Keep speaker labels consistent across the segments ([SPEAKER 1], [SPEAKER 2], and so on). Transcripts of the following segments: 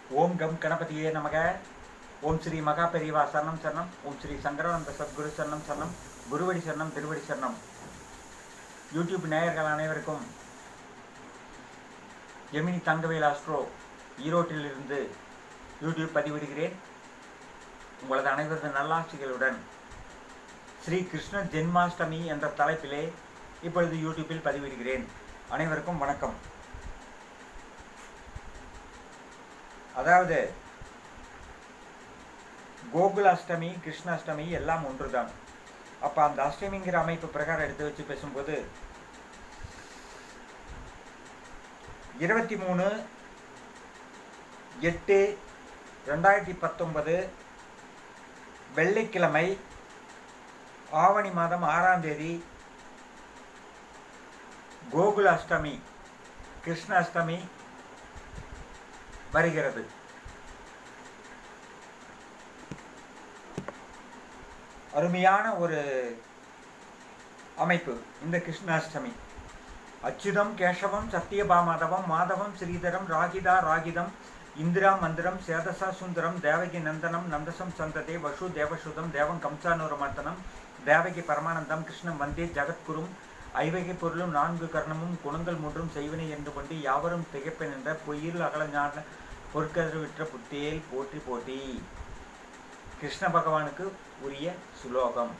[SPEAKER 1] ஓம் come கணபதியே நமக ஓம் ஸ்ரீ மகா பெரியவா சரணம் சரணம் ஓம் ஸ்ரீ சங்கரானந்த சத்குரு சரணம் சரணம் குருவடி சரணம் திருவடி சரணம் யூடியூப் நேயர்கள் அனைவருக்கும் ஜெமினி தங்கவேல் ஆஸ்ட்ரோ ஈரோட்டிலிருந்து யூடியூப் பதிவிடுகிறேன் உங்களது அனைவரது நல்லாட்சிகளுடன் ஸ்ரீ கிருஷ்ண ஜென்மாஷ்டமி என்ற தலைப்பிலே இப்பொழுது யூடியூப்பில் பதிவிடுகிறேன் அனைவருக்கும் வணக்கம் அதாவது கோகுலாஷ்டமி கிருஷ்ணாஷ்டமி எல்லாம் ஒன்றுதான் அப்போ அந்த அஷ்டமிங்கிற அமைப்பு பிரகாரம் எடுத்து வச்சு பேசும்போது இருபத்தி மூணு எட்டு ரெண்டாயிரத்தி பத்தொன்பது வெள்ளிக்கிழமை ஆவணி மாதம் ஆறாம் தேதி கோகுலாஷ்டமி கிருஷ்ணாஷ்டமி வருகிறது அருமையான ஒரு அமைப்பு இந்த கிருஷ்ணாஷ்டமி அச்சுதம் கேசவம் சத்தியபாமாதவம் மாதவம் ஸ்ரீதரம் ராகிதா ராகிதம் இந்திரா மந்திரம் சேதசா சுந்தரம் தேவகி நந்தனம் நந்தசம் சந்ததே வசு தேவசுதம் தேவம் கம்சானூரமர்த்தனம் தேவகி பரமானந்தம் கிருஷ்ணம் வந்தே ஜகத்குரும் ஐவகை பொருளும் நான்கு கர்ணமும் குணங்கள் மூன்றும் செய்வனை என்று கொண்டு யாவரும் திகைப்பென் என்ற பொய்யில் அகலஞான பொற்கதிர் விற்ற புத்தேல் போற்றி போட்டி கிருஷ்ண பகவானுக்கு உரிய சுலோகம்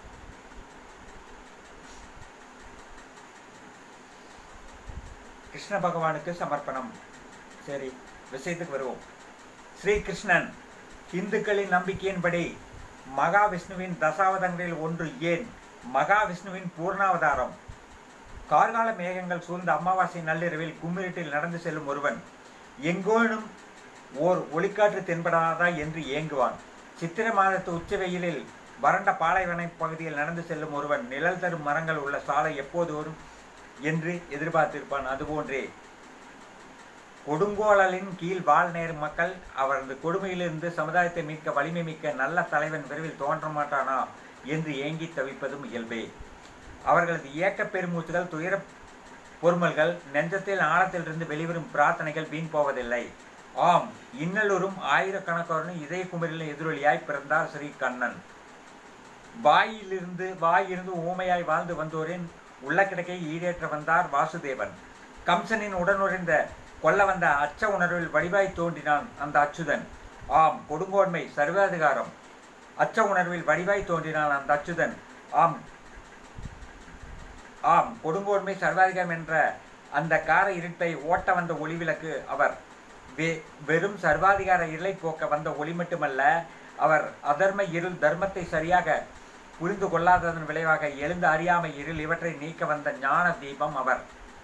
[SPEAKER 1] கிருஷ்ண பகவானுக்கு சமர்ப்பணம் சரி விஷயத்துக்கு வருவோம் ஸ்ரீகிருஷ்ணன் இந்துக்களின் நம்பிக்கையின்படி மகாவிஷ்ணுவின் தசாவதங்களில் ஒன்று ஏன் மகாவிஷ்ணுவின் பூர்ணாவதாரம் கார்கால மேகங்கள் சூழ்ந்த அமாவாசை நள்ளிரவில் கும்மிருட்டில் நடந்து செல்லும் ஒருவன் எங்கோனும் ஓர் ஒளிக்காற்று தென்படாதா என்று ஏங்குவான் சித்திர மாதத்து உச்ச வெயிலில் வறண்ட பாலைவன பகுதியில் நடந்து செல்லும் ஒருவன் நிழல் தரும் மரங்கள் உள்ள சாலை எப்போது வரும் என்று எதிர்பார்த்திருப்பான் அதுபோன்றே கொடுங்கோளலின் கீழ் வாழ் நேர் மக்கள் அவரது கொடுமையிலிருந்து சமுதாயத்தை மீட்க வலிமை மிக்க நல்ல தலைவன் விரைவில் தோன்ற மாட்டானா என்று ஏங்கி தவிப்பதும் இயல்பே அவர்களது இயக்க பெருமூச்சுகள் துயர பொறுமல்கள் நெஞ்சத்தில் ஆழத்திலிருந்து வெளிவரும் பிரார்த்தனைகள் வீண் போவதில்லை ஆம் இன்னலூரும் ஆயிரக்கணக்காரனும் இதய குமரிலும் எதிரொலியாய் பிறந்தார் ஸ்ரீ கண்ணன் வாயிலிருந்து வாயிலிருந்து ஊமையாய் வாழ்ந்து வந்தோரின் உள்ள கிடக்கை ஈடேற்ற வந்தார் வாசுதேவன் கம்சனின் உடனுறைந்த கொல்ல வந்த அச்ச உணர்வில் வடிவாய் தோன்றினான் அந்த அச்சுதன் ஆம் கொடுங்கோன்மை சர்வாதிகாரம் அச்ச உணர்வில் வடிவாய் தோன்றினான் அந்த அச்சுதன் ஆம் ஆம் கொடுங்கோன்மை சர்வாதிகாரம் என்ற அந்த கார இருட்டை ஓட்ட வந்த ஒளிவிளக்கு அவர் வெ வெறும் சர்வாதிகார இருளை போக்க வந்த ஒளி மட்டுமல்ல அவர் அதர்ம இருள் தர்மத்தை சரியாக புரிந்து கொள்ளாததன் விளைவாக எழுந்த அறியாமை இருள் இவற்றை நீக்க வந்த ஞான தீபம் அவர்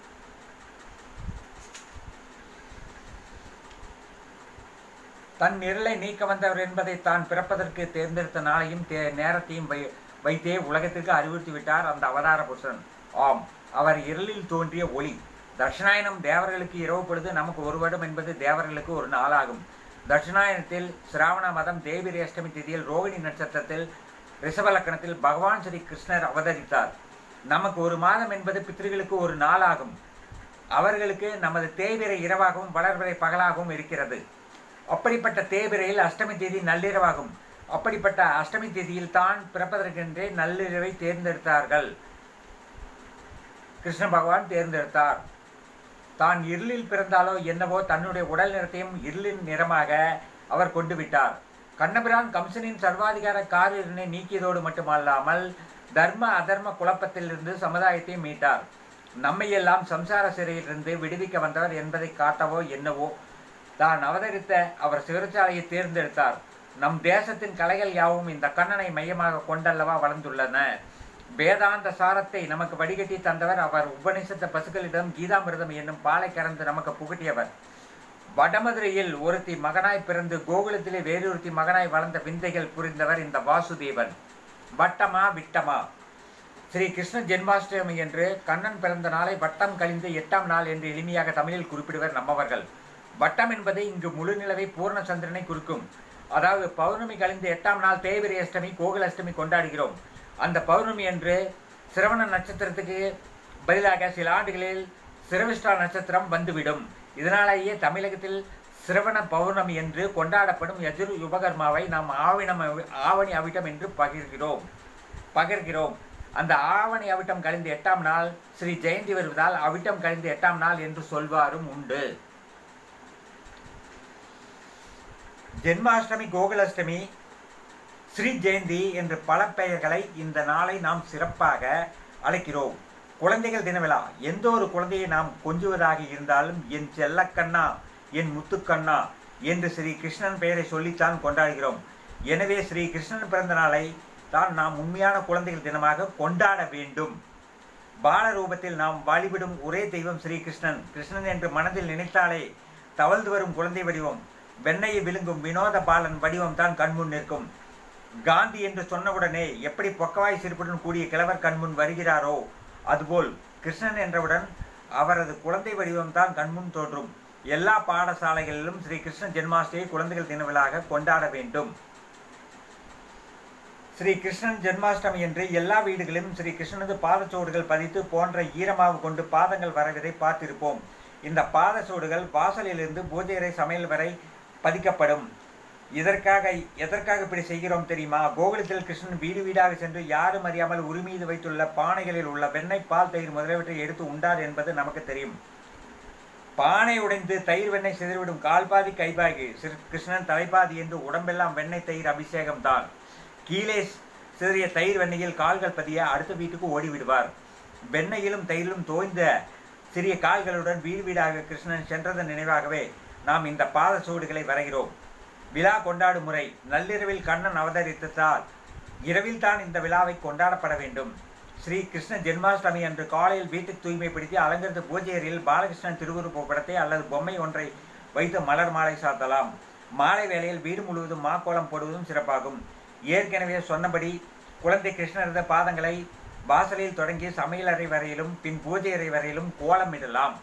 [SPEAKER 1] தன் இருளை நீக்க வந்தவர் என்பதை தான் பிறப்பதற்கு தேர்ந்தெடுத்த நாளையும் தே நேரத்தையும் வை வைத்தே உலகத்திற்கு அறிவுறுத்தி விட்டார் அந்த அவதார புருஷன் ஆம் அவர் இருளில் தோன்றிய ஒளி தட்சிணாயனம் தேவர்களுக்கு இரவு பொழுது நமக்கு ஒரு வருடம் என்பது தேவர்களுக்கு ஒரு நாளாகும் தட்சிணாயனத்தில் சிராவண மதம் தேவி அஷ்டமி திதியில் ரோகிணி நட்சத்திரத்தில் ரிஷபலக்கணத்தில் பகவான் ஸ்ரீ கிருஷ்ணர் அவதரித்தார் நமக்கு ஒரு மாதம் என்பது பித்திருகளுக்கு ஒரு நாளாகும் அவர்களுக்கு நமது தேய்பிரை இரவாகவும் வளர்பிறை பகலாகவும் இருக்கிறது அப்படிப்பட்ட தேய்பிரையில் அஷ்டமி தேதி நள்ளிரவாகும் அப்படிப்பட்ட அஷ்டமி தேதியில் தான் பிறப்பதற்கென்றே நள்ளிரவை தேர்ந்தெடுத்தார்கள் கிருஷ்ண பகவான் தேர்ந்தெடுத்தார் தான் இருளில் பிறந்தாலோ என்னவோ தன்னுடைய உடல் நிறத்தையும் இருளின் நிறமாக அவர் கொண்டு விட்டார் கண்ணபிரான் கம்சனின் சர்வாதிகார காரினை நீக்கியதோடு மட்டுமல்லாமல் தர்ம அதர்ம குழப்பத்திலிருந்து சமுதாயத்தை மீட்டார் நம்மையெல்லாம் சம்சார சிறையிலிருந்து விடுவிக்க வந்தவர் என்பதை காட்டவோ என்னவோ தான் அவதரித்த அவர் சிறைச்சாலையை தேர்ந்தெடுத்தார் நம் தேசத்தின் கலைகள் யாவும் இந்த கண்ணனை மையமாக கொண்டல்லவா வளர்ந்துள்ளன வேதாந்த சாரத்தை நமக்கு வடிகட்டி தந்தவர் அவர் உபனிஷத்த பசுக்களிடம் கீதாமிரதம் என்னும் பாலை கறந்து நமக்கு புகட்டியவர் வடமதுரையில் ஒருத்தி மகனாய் பிறந்து கோகுலத்திலே வேறொருத்தி மகனாய் வளர்ந்த விந்தைகள் புரிந்தவர் இந்த வாசுதேவன் வட்டமா விட்டமா ஸ்ரீ கிருஷ்ண ஜென்மாஷ்டமி என்று கண்ணன் பிறந்த நாளை வட்டம் கழிந்து எட்டாம் நாள் என்று எளிமையாக தமிழில் குறிப்பிடுவர் நம்மவர்கள் வட்டம் என்பது இங்கு முழு நிலவை பூர்ண சந்திரனை குறிக்கும் அதாவது பௌர்ணமி கழிந்து எட்டாம் நாள் தேய்பிரை அஷ்டமி கோகுல அஷ்டமி கொண்டாடுகிறோம் அந்த பௌர்ணமி என்று சிரவண நட்சத்திரத்துக்கு பதிலாக சில ஆண்டுகளில் சிரவிஷ்டா நட்சத்திரம் வந்துவிடும் இதனாலேயே தமிழகத்தில் சிரவண பௌர்ணமி என்று கொண்டாடப்படும் எதிர் யுபகர்மாவை நாம் ஆவணம் ஆவணி அவிட்டம் என்று பகிர்கிறோம் பகிர்கிறோம் அந்த ஆவணி அவிட்டம் கழிந்து எட்டாம் நாள் ஸ்ரீ ஜெயந்தி வருவதால் அவிட்டம் கழிந்து எட்டாம் நாள் என்று சொல்வாரும் உண்டு ஜென்மாஷ்டமி கோகுலாஷ்டமி ஸ்ரீ ஜெயந்தி என்று பல பெயர்களை இந்த நாளை நாம் சிறப்பாக அழைக்கிறோம் குழந்தைகள் தின விழா எந்த ஒரு குழந்தையை நாம் கொஞ்சுவதாக இருந்தாலும் என் செல்லக்கண்ணா என் முத்துக்கண்ணா என்று ஸ்ரீ கிருஷ்ணன் பெயரை சொல்லித்தான் கொண்டாடுகிறோம் எனவே ஸ்ரீ கிருஷ்ணன் பிறந்த நாளை தான் நாம் உண்மையான குழந்தைகள் தினமாக கொண்டாட வேண்டும் பால ரூபத்தில் நாம் வழிபடும் ஒரே தெய்வம் ஸ்ரீ கிருஷ்ணன் கிருஷ்ணன் என்று மனதில் நினைத்தாலே தவழ்ந்து வரும் குழந்தை வடிவம் வெண்ணையை விழுங்கும் வினோத பாலன் வடிவம் தான் கண்முன் நிற்கும் காந்தி என்று சொன்னவுடனே எப்படி பொக்கவாய் சிரிப்புடன் கூடிய கிழவர் கண்முன் வருகிறாரோ அதுபோல் கிருஷ்ணன் என்றவுடன் அவரது குழந்தை வடிவம் தான் கண்முன் தோன்றும் எல்லா பாடசாலைகளிலும் ஸ்ரீ கிருஷ்ணன் ஜென்மாஷ்டமியை குழந்தைகள் தினவிழாக கொண்டாட வேண்டும் ஸ்ரீ கிருஷ்ணன் ஜென்மாஷ்டமி என்று எல்லா வீடுகளிலும் ஸ்ரீ கிருஷ்ணனது பாதச்சோடுகள் பதித்து போன்ற ஈரமாவு கொண்டு பாதங்கள் வரவதை பார்த்திருப்போம் இந்த பாதச்சோடுகள் வாசலிலிருந்து பூஜை அறை சமையல் வரை பதிக்கப்படும் இதற்காக எதற்காக இப்படி செய்கிறோம் தெரியுமா கோகுலத்தில் கிருஷ்ணன் வீடு வீடாக சென்று யாரும் அறியாமல் உரிமீது வைத்துள்ள பானைகளில் உள்ள வெண்ணெய் பால் தயிர் முதலியவற்றை எடுத்து உண்டார் என்பது நமக்கு தெரியும் பானை உடைந்து தயிர் வெண்ணெய் சிதறிவிடும் கால்பாதி கைபாகி சிறு கிருஷ்ணன் தலைப்பாதி என்று உடம்பெல்லாம் வெண்ணெய் தயிர் அபிஷேகம் தான் கீழே சிதறிய தயிர் வெண்ணெயில் கால்கள் பதிய அடுத்த வீட்டுக்கு ஓடிவிடுவார் வெண்ணெயிலும் தயிரிலும் தோய்ந்த சிறிய கால்களுடன் வீடு வீடாக கிருஷ்ணன் சென்றதன் நினைவாகவே நாம் இந்த பாத சூடுகளை வரைகிறோம் விழா கொண்டாடும் முறை நள்ளிரவில் கண்ணன் அவதரித்ததால் இரவில் தான் இந்த விழாவை கொண்டாடப்பட வேண்டும் ஸ்ரீ கிருஷ்ண ஜென்மாஷ்டமி அன்று காலையில் வீட்டை தூய்மைப்படுத்தி அலங்கரித்த பூஜை அறையில் பாலகிருஷ்ணன் திருவுருவ படத்தை அல்லது பொம்மை ஒன்றை வைத்து மலர் மாலை சாத்தலாம் மாலை வேளையில் வீடு முழுவதும் மாக்கோலம் போடுவதும் சிறப்பாகும் ஏற்கனவே சொன்னபடி குழந்தை கிருஷ்ணரது பாதங்களை வாசலில் தொடங்கி சமையலறை வரையிலும் பின் பூஜை அறை வரையிலும் கோலமிடலாம்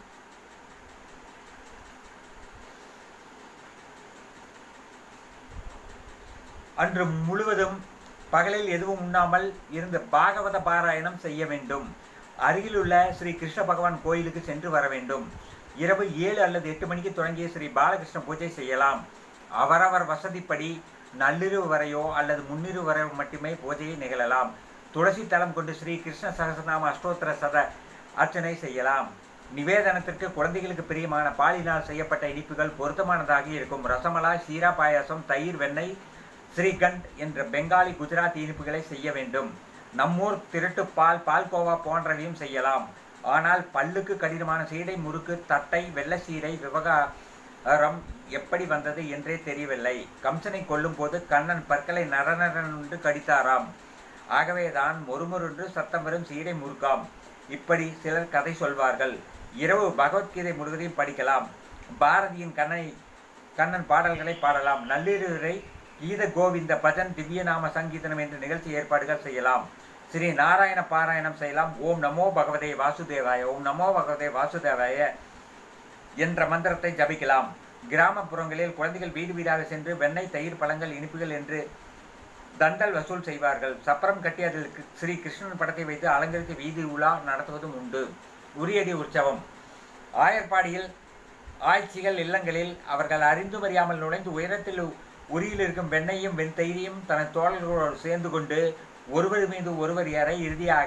[SPEAKER 1] அன்று முழுவதும் பகலில் எதுவும் உண்ணாமல் இருந்து பாகவத பாராயணம் செய்ய வேண்டும் அருகிலுள்ள ஸ்ரீ கிருஷ்ண பகவான் கோயிலுக்கு சென்று வர வேண்டும் இரவு ஏழு அல்லது எட்டு மணிக்கு தொடங்கிய ஸ்ரீ பாலகிருஷ்ண பூஜை செய்யலாம் அவரவர் வசதிப்படி நள்ளிரவு வரையோ அல்லது முன்னிரவு வரை மட்டுமே பூஜையை நிகழலாம் துளசி தலம் கொண்டு ஸ்ரீ கிருஷ்ண சகசநாம அஷ்டோத்திர சத அர்ச்சனை செய்யலாம் நிவேதனத்திற்கு குழந்தைகளுக்கு பிரியமான பாலினால் செய்யப்பட்ட இனிப்புகள் பொருத்தமானதாக இருக்கும் ரசமலாய் சீரா பாயாசம் தயிர் வெண்ணெய் ஸ்ரீகண்ட் என்ற பெங்காலி குஜராத்தி இனிப்புகளை செய்ய வேண்டும் நம்மூர் திருட்டு பால் பால்கோவா போன்றவையும் செய்யலாம் ஆனால் பல்லுக்கு கடினமான சீடை முறுக்கு தட்டை வெள்ள சீடை விவகாரம் எப்படி வந்தது என்றே தெரியவில்லை கம்சனை கொல்லும் போது கண்ணன் பற்களை நரநரன்று கடித்தாராம் ஆகவேதான் மொறுமொருன்று சத்தம் வரும் சீடை முறுக்காம் இப்படி சிலர் கதை சொல்வார்கள் இரவு பகவத்கீதை முழுவதையும் படிக்கலாம் பாரதியின் கண்ணனை கண்ணன் பாடல்களை பாடலாம் நள்ளிரவை கீத கோவிந்த பஜன் திவ்ய நாம சங்கீதனம் என்ற நிகழ்ச்சி ஏற்பாடுகள் செய்யலாம் ஸ்ரீ நாராயண பாராயணம் செய்யலாம் ஓம் நமோ பகவதே வாசுதேவாய ஓம் நமோ பகவதே வாசுதேவாய என்ற மந்திரத்தை ஜபிக்கலாம் கிராமப்புறங்களில் குழந்தைகள் வீடு வீடாக சென்று வெண்ணெய் தயிர் பழங்கள் இனிப்புகள் என்று தண்டல் வசூல் செய்வார்கள் சப்பரம் கட்டி அதில் கி- ஸ்ரீ கிருஷ்ணன் படத்தை வைத்து அலங்கரித்து வீதி உலா நடத்துவதும் உண்டு உரியடி உற்சவம் ஆயர்பாடியில் ஆட்சிகள் இல்லங்களில் அவர்கள் அறிந்தும் அறியாமல் நுழைந்து உயரத்தில் உரியில் இருக்கும் வெண்ணையும் வெண்தயிரையும் தனது தோழர்களோடு சேர்ந்து கொண்டு ஒருவர் மீது ஒருவர் ஏற இறுதியாக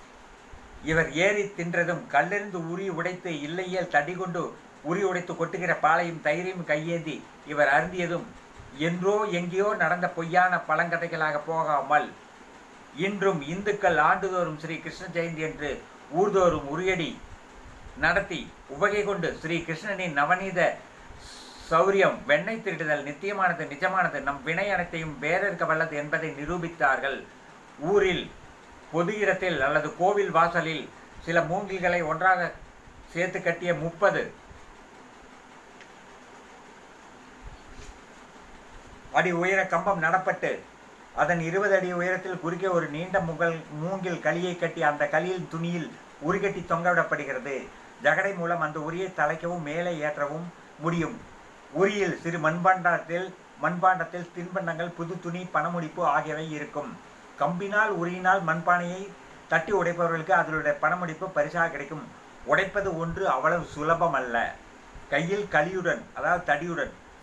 [SPEAKER 1] இவர் ஏறி தின்றதும் கல்லெறிந்து உரி உடைத்து இல்லையேல் தடி கொண்டு உரி உடைத்து கொட்டுகிற பாலையும் தயிரையும் கையேந்தி இவர் அருந்தியதும் என்றோ எங்கேயோ நடந்த பொய்யான பழங்கதைகளாக போகாமல் இன்றும் இந்துக்கள் ஆண்டுதோறும் ஸ்ரீ கிருஷ்ண ஜெயந்தி என்று ஊர்தோறும் உரியடி நடத்தி உவகை கொண்டு ஸ்ரீ கிருஷ்ணனின் நவநீத சௌரியம் வெண்ணெய் திருடுதல் நித்தியமானது நிஜமானது நம் வினை அனைத்தையும் வேறறுக்க வல்லது என்பதை நிரூபித்தார்கள் ஊரில் பொது இடத்தில் அல்லது கோவில் வாசலில் சில மூங்கில்களை ஒன்றாக சேர்த்து கட்டிய முப்பது அடி உயர கம்பம் நடப்பட்டு அதன் இருபது அடி உயரத்தில் குறுக்கே ஒரு நீண்ட முகல் மூங்கில் களியை கட்டி அந்த களியில் துணியில் உரிகட்டி தொங்கவிடப்படுகிறது ஜகடை மூலம் அந்த உரியை தலைக்கவும் மேலே ஏற்றவும் முடியும் உரியில் சிறு மண்பாண்டத்தில் மண்பாண்டத்தில் தின்பண்டங்கள் புது துணி பணமுடிப்பு ஆகியவை இருக்கும் கம்பினால் உரியினால் மண்பானையை தட்டி உடைப்பவர்களுக்கு அதனுடைய பணமுடிப்பு பரிசாக கிடைக்கும் உடைப்பது ஒன்று அவ்வளவு சுலபம் அல்ல கையில் களியுடன் அதாவது தடியுடன்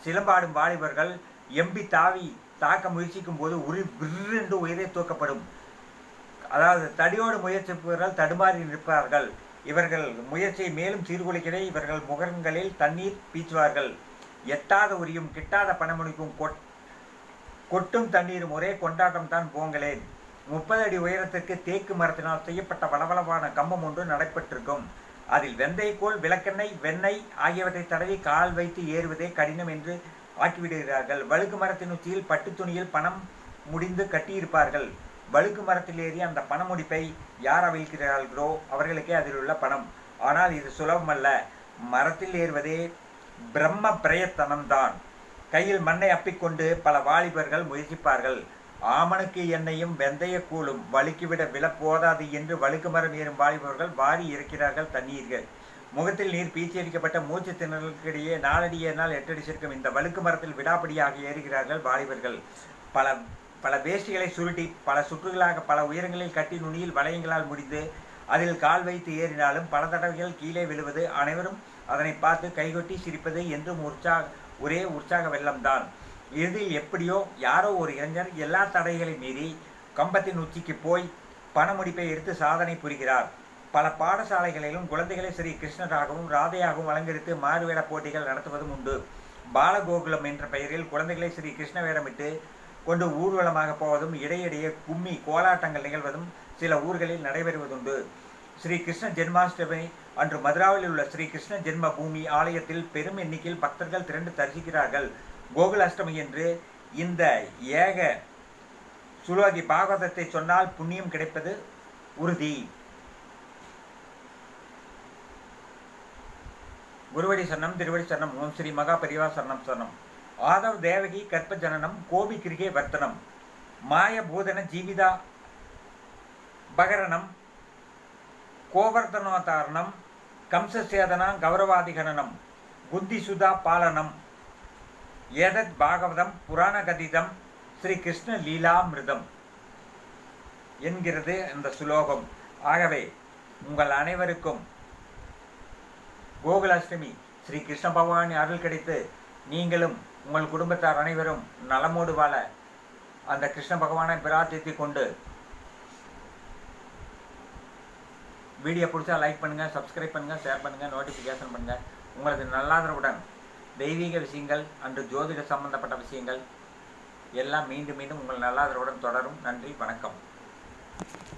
[SPEAKER 1] சிலம்பாடும் வாலிபர்கள் எம்பி தாவி தாக்க முயற்சிக்கும் போது உரி விற்றென்று உயிரை தூக்கப்படும் அதாவது தடியோடு முயற்சிப்பவர்கள் தடுமாறி நிற்பார்கள் இவர்கள் முயற்சியை மேலும் சீர்குலைக்கிற இவர்கள் முகங்களில் தண்ணீர் பீச்சுவார்கள் எட்டாத உரியும் கிட்டாத பணமுடிக்கும் கொட் கொட்டும் தண்ணீரும் ஒரே கொண்டாட்டம் தான் போங்களேன் முப்பது அடி உயரத்திற்கு தேக்கு மரத்தினால் செய்யப்பட்ட வளவளவான கம்பம் ஒன்று நடைபெற்றிருக்கும் அதில் வெந்தயக்கோல் விளக்கெண்ணெய் வெண்ணெய் ஆகியவற்றை தடவி கால் வைத்து ஏறுவதே கடினம் என்று ஆக்கிவிடுகிறார்கள் வழுக்கு மரத்தின் உச்சியில் பட்டு துணியில் பணம் முடிந்து கட்டியிருப்பார்கள் வழுக்கு மரத்தில் ஏறி அந்த பண முடிப்பை யார் அவிழ்க்கிறார்களோ அவர்களுக்கே அதில் உள்ள பணம் ஆனால் இது சுலபமல்ல மரத்தில் ஏறுவதே பிரம்ம பிரயத்தனம்தான் கையில் மண்ணை அப்பிக்கொண்டு பல வாலிபர்கள் முயற்சிப்பார்கள் ஆமனுக்கு எண்ணெயும் வெந்தய கூழும் வழுக்கிவிட விழப்போதாது என்று வழுக்கு மரம் ஏறும் வாலிபர்கள் வாரி இறக்கிறார்கள் தண்ணீர்கள் முகத்தில் நீர் பீச்சியடிக்கப்பட்ட மூச்சு திணறலுக்கிடையே நாலடி ஏறினால் எட்டடி சேர்க்கும் இந்த வழுக்கு மரத்தில் விடாப்படியாக ஏறுகிறார்கள் வாலிபர்கள் பல பல வேஷ்டிகளை சுருட்டி பல சுற்றுகளாக பல உயரங்களில் கட்டி நுனியில் வளையங்களால் முடிந்து அதில் கால் வைத்து ஏறினாலும் பல தடவைகள் கீழே விழுவது அனைவரும் அதனை பார்த்து கைகொட்டி சிரிப்பது என்றும் உற்சாக ஒரே உற்சாக வெள்ளம்தான் இறுதியில் எப்படியோ யாரோ ஒரு இளைஞர் எல்லா தடைகளை மீறி கம்பத்தின் உச்சிக்கு போய் பணமுடிப்பை எடுத்து சாதனை புரிகிறார் பல பாடசாலைகளிலும் குழந்தைகளை ஸ்ரீ கிருஷ்ணராகவும் ராதையாகவும் அலங்கரித்து மாறுவேட போட்டிகள் நடத்துவதும் உண்டு பாலகோகுலம் என்ற பெயரில் குழந்தைகளை ஸ்ரீ கிருஷ்ண வேடமிட்டு கொண்டு ஊர்வலமாக போவதும் இடையிடையே கும்மி கோலாட்டங்கள் நிகழ்வதும் சில ஊர்களில் நடைபெறுவதுண்டு ஸ்ரீ கிருஷ்ண ஜென்மாஷ்டமி அன்று மதுராவில் உள்ள ஸ்ரீ கிருஷ்ண ஜென்ம பூமி ஆலயத்தில் பெரும் எண்ணிக்கையில் பக்தர்கள் திரண்டு தரிசிக்கிறார்கள் கோகுலாஷ்டமி என்று இந்த ஏக சுலோகி பாகவதத்தை சொன்னால் புண்ணியம் கிடைப்பது உறுதி குருவடி சரணம் திருவடி சரணம் ஓம் ஸ்ரீ மகா பரிவா சரணம் சரணம் ஆதவ் தேவகி கற்ப ஜனனம் கோபி கிரிகே வர்த்தனம் மாய பூதன ஜீவிதா பகரணம் கோவர்தனோதாரணம் கம்சசேதனா கௌரவாதிகரணம் புத்திசுதா பாலனம் ஏதத் பாகவதம் புராணகதிதம் ஸ்ரீ கிருஷ்ண லீலாமிருதம் என்கிறது இந்த சுலோகம் ஆகவே உங்கள் அனைவருக்கும் கோகுலாஷ்டமி ஸ்ரீ கிருஷ்ண பகவானின் அருள் கிடைத்து நீங்களும் உங்கள் குடும்பத்தார் அனைவரும் நலமோடு வாழ அந்த கிருஷ்ண பகவானை பிரார்த்தித்துக் கொண்டு வீடியோ பிடிச்சா லைக் பண்ணுங்கள் சப்ஸ்கிரைப் பண்ணுங்கள் ஷேர் பண்ணுங்கள் நோட்டிஃபிகேஷன் பண்ணுங்கள் உங்களது நல்லாதரவுடன் தெய்வீக விஷயங்கள் அன்று ஜோதிட சம்பந்தப்பட்ட விஷயங்கள் எல்லாம் மீண்டும் மீண்டும் உங்கள் நல்லாதரவுடன் தொடரும் நன்றி வணக்கம்